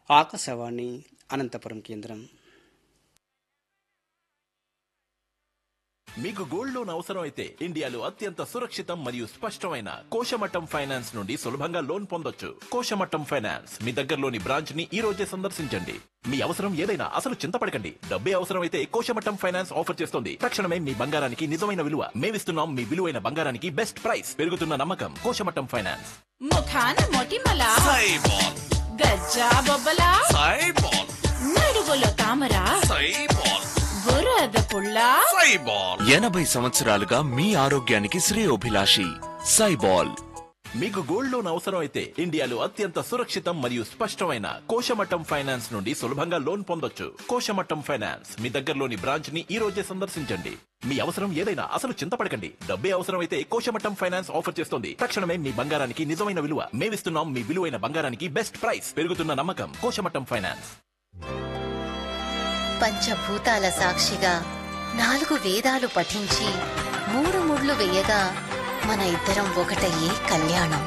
ఆకాశవాణి అనంతపురం కేంద్రం మీకు gold loan అవసరం అయితే ఇండియాలో అత్యంత సురక్షితం మరియు స్పష్టమైన కోశమట్టం ఫైనాన్స్ నుండి సులభంగా లోన్ పొందొచ్చు కోశమట్టం ఫైనాన్స్ మీ దగ్గరలోని బ్రాంచ్ ని ఈ రోజే సందర్శించండి మీ అవసరం ఏదైనా అసలు చింతపడకండి డబ్బే అవసరం అయితే కోశమట్టం ఫైనాన్స్ ఆఫర్ చేస్తుంది తక్షణమే మీ బంగారానికి నిజమైన విలువ మేమిస్తున్నాం మీ విలువైన బంగారానికి బెస్ట్ ప్రైస్ పెరుగుతున్న నమ్మకం కోశమట్టం ఫైనాన్స్ ముఖాన మొటిమల సైబాల్ గజ్జా బొబ్బల సైబాల్ నడువులో తామర సైబాల్ బురద పుల్ల సైబాల్ ఎనభై సంవత్సరాలుగా మీ ఆరోగ్యానికి శ్రేయోభిలాషి సైబాల్ మీకు గోల్డ్ లోన్ అవసరం అయితే ఇండియాలో అత్యంత సురక్షితం మరియు స్పష్టమైన కోశమట్టం ఫైనాన్స్ నుండి సులభంగా లోన్ పొందొచ్చు కోశమట్టం ఫైనాన్స్ మీ దగ్గరలోని బ్రాంచ్ ని ఈ రోజే సందర్శించండి మీ అవసరం ఏదైనా అసలు చింతపడకండి డబ్బే అవసరం అయితే కోశమట్టం ఫైనాన్స్ ఆఫర్ చేస్తుంది తక్షణమే మీ బంగారానికి నిజమైన విలువ మేమిస్తున్నాం మీ విలువైన బంగారానికి బెస్ట్ ప్రైస్ పెరుగుతున్న నమ్మకం కోశమట్టం ఫైనాన్స్ పంచభూతాల సాక్షిగా నాలుగు వేదాలు పఠించి మూడు ముళ్ళు వేయగా మన ఇద్దరం ఒకటయ్యే కళ్యాణం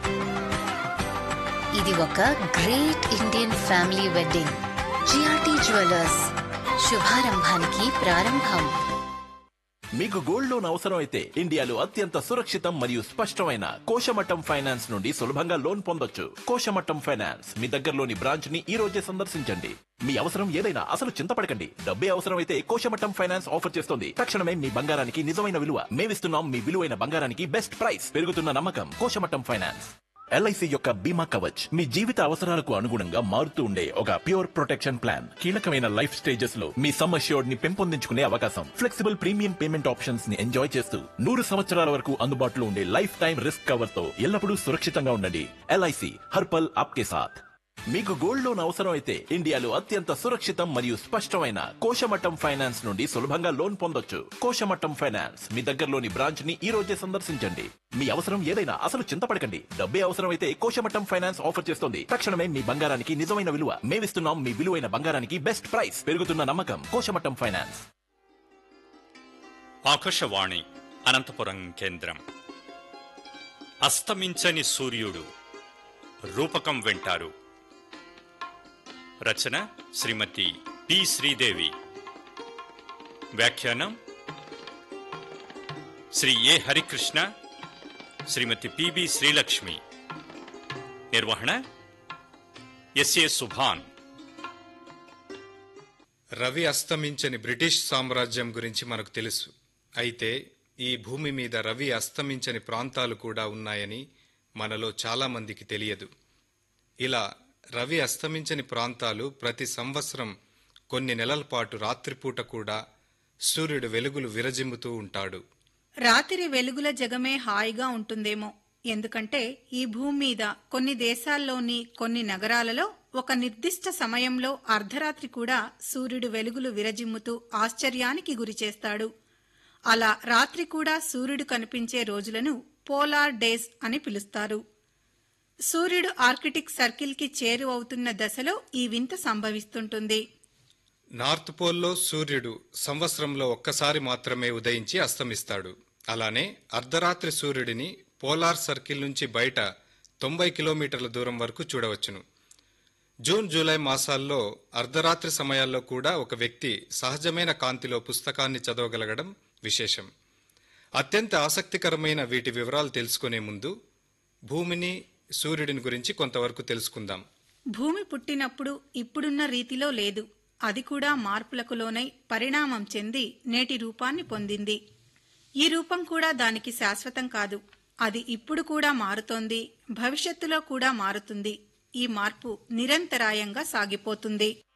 ఇది ఒక great Indian family wedding GRT jewellers శుభారంభానికి ప్రారంభం మీకు గోల్డ్ లోన్ అవసరం అయితే ఇండియాలో అత్యంత సురక్షితం మరియు స్పష్టమైన కోశమట్టం ఫైనాన్స్ నుండి సులభంగా లోన్ పొందొచ్చు కోశమట్టం ఫైనాన్స్ మీ దగ్గరలోని బ్రాంచ్ ని ఈ రోజే సందర్శించండి మీ అవసరం ఏదైనా అసలు చింతపడకండి డబ్బే అవసరం అయితే కోశమట్టం ఫైనాన్స్ ఆఫర్ చేస్తుంది తక్షణమే మీ బంగారానికి నిజమైన విలువ మేమిస్తున్నాం మీ విలువైన బంగారానికి బెస్ట్ ప్రైస్ పెరుగుతున్న నమ్మకం కోశమట్టం ఫైనాన్స్ ఎల్ఐసి యొక్క బీమా కవచ్ మీ జీవిత అవసరాలకు అనుగుణంగా మారుతూ ఉండే ఒక ప్యూర్ ప్రొటెక్షన్ ప్లాన్ కీలకమైన లైఫ్ స్టేజెస్ లో మీ సమ్ అష్యూర్డ్ ని పెంపొందించుకునే అవకాశం ఫ్లెక్సిబుల్ ప్రీమియం పేమెంట్ ఆప్షన్స్ ని ఎంజాయ్ చేస్తూ నూరు సంవత్సరాల వరకు అందుబాటులో ఉండే లైఫ్ టైం రిస్క్ కవర్ తో ఎల్లప్పుడూ సురక్షితంగా ఉండండి ఎల్ఐసి హర్పల్ ఆప్కే సాథ్ మీకు గోల్డ్ లోన్ అవసరం అయితే ఇండియాలో అత్యంత సురక్షితం మరియు స్పష్టమైన కోశమట్టం ఫైనాన్స్ నుండి సులభంగా లోన్ పొందొచ్చు కోశమట్టం ఫైనాన్స్ మీ దగ్గరలోని బ్రాంచ్ ని ఈ రోజే సందర్శించండి మీ అవసరం ఏదైనా అసలు చింతపడకండి డబ్బే అవసరం అయితే కోశమట్టం ఫైనాన్స్ ఆఫర్ చేస్తుంది తక్షణమే మీ బంగారానికి నిజమైన విలువ మేమిస్తున్నాం మీ విలువైన బంగారానికి బెస్ట్ ప్రైస్ పెరుగుతున్న నమ్మకం కోశమట్టం ఫైనాన్స్ ఆకాశవాణి అనంతపురం కేంద్రం అస్తమించని సూర్యుడు రూపకం వింటారు రచన శ్రీమతి పి శ్రీదేవి వ్యాఖ్యానం శ్రీ ఏ హరికృష్ణ శ్రీమతి పిబి శ్రీలక్ష్మి నిర్వహణ ఎస్ఏ సుభాన్ రవి అస్తమించని బ్రిటిష్ సామ్రాజ్యం గురించి మనకు తెలుసు అయితే ఈ భూమి మీద రవి అస్తమించని ప్రాంతాలు కూడా ఉన్నాయని మనలో చాలా మందికి తెలియదు ఇలా రవి అస్తమించని ప్రాంతాలు ప్రతి సంవత్సరం కొన్ని నెలల పాటు రాత్రిపూట కూడా సూర్యుడు వెలుగులు విరజిమ్ముతూ ఉంటాడు రాత్రి వెలుగుల జగమే హాయిగా ఉంటుందేమో ఎందుకంటే ఈ భూమి మీద కొన్ని దేశాల్లోని కొన్ని నగరాలలో ఒక నిర్దిష్ట సమయంలో అర్ధరాత్రి కూడా సూర్యుడు వెలుగులు విరజిమ్ముతూ ఆశ్చర్యానికి గురిచేస్తాడు అలా రాత్రి కూడా సూర్యుడు కనిపించే రోజులను పోలార్ డేస్ అని పిలుస్తారు సూర్యుడు ఆర్కిటిక్ సర్కిల్కి చేరువవుతున్న దశలో ఈ వింత సంభవిస్తుంటుంది నార్త్ పోల్లో సూర్యుడు సంవత్సరంలో ఒక్కసారి మాత్రమే ఉదయించి అస్తమిస్తాడు అలానే అర్ధరాత్రి సూర్యుడిని పోలార్ సర్కిల్ నుంచి బయట తొంభై కిలోమీటర్ల దూరం వరకు చూడవచ్చును జూన్ జూలై మాసాల్లో అర్ధరాత్రి సమయాల్లో కూడా ఒక వ్యక్తి సహజమైన కాంతిలో పుస్తకాన్ని చదవగలగడం విశేషం అత్యంత ఆసక్తికరమైన వీటి వివరాలు తెలుసుకునే ముందు భూమిని సూర్యుడిని గురించి కొంతవరకు తెలుసుకుందాం భూమి పుట్టినప్పుడు ఇప్పుడున్న రీతిలో లేదు అది కూడా మార్పులకు లోనై పరిణామం చెంది నేటి రూపాన్ని పొందింది ఈ రూపం కూడా దానికి శాశ్వతం కాదు అది ఇప్పుడు కూడా మారుతోంది భవిష్యత్తులో కూడా మారుతుంది ఈ మార్పు నిరంతరాయంగా సాగిపోతుంది